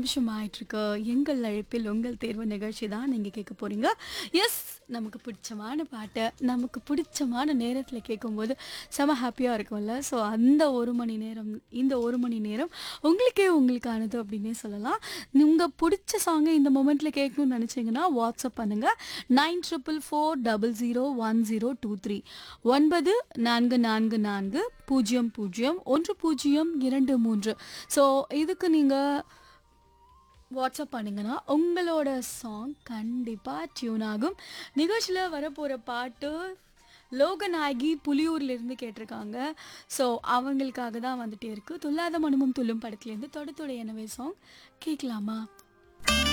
நிமிஷம் ஆயிட்டிருக்கு எங்கள் அழைப்பில் உங்கள் தேர்வு நிகழ்ச்சி தான் நீங்கள் கேட்க போகிறீங்க எஸ் நமக்கு பிடிச்சமான பாட்டை நமக்கு பிடிச்சமான நேரத்தில் கேட்கும்போது செம ஹாப்பியாக இருக்கும்ல ஸோ அந்த ஒரு மணி நேரம் இந்த ஒரு மணி நேரம் உங்களுக்கே உங்களுக்கானது அப்படின்னே சொல்லலாம் உங்கள் பிடிச்ச சாங்கை இந்த மொமெண்ட்டில் கேட்கணும்னு நினச்சிங்கன்னா வாட்ஸ்அப் பண்ணுங்கள் nine triple four double zero one zero two three ஒன்பது நான்கு நான்கு நான்கு பூஜ்ஜியம் பூஜ்ஜியம் ஒன்று பூஜ்ஜியம் இரண்டு மூன்று ஸோ இதுக்கு நீங்கள் வாட்ஸ்அப் பண்ணிங்கன்னா உங்களோட சாங் கண்டிப்பாக டியூன் ஆகும் நிகழ்ச்சியில் வரப்போகிற பாட்டு லோகநாயகி புலியூர்லேருந்து கேட்டிருக்காங்க ஸோ அவங்களுக்காக தான் வந்துட்டே இருக்குது துல்லாத மனமும் துள்ளும் படத்துலேருந்து தொட தொட எனவே சாங் கேட்கலாமா